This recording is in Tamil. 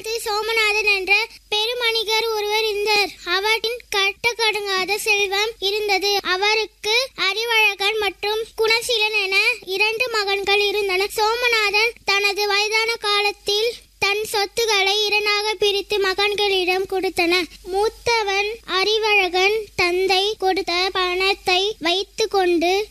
காலத்தில் சோமநாதன் என்ற பெருமணிகர் ஒருவர் இருந்தார் அவரின் கட்டக்கடங்காத செல்வம் இருந்தது அவருக்கு அறிவழகன் மற்றும் குணசீலன் என இரண்டு மகன்கள் இருந்தனர் சோமநாதன் தனது வயதான காலத்தில் தன் சொத்துக்களை இரண்டாக பிரித்து மகன்களிடம் கொடுத்தன மூத்தவன் அறிவழகன் தந்தை கொடுத்த பணத்தை வைத்து கொண்டு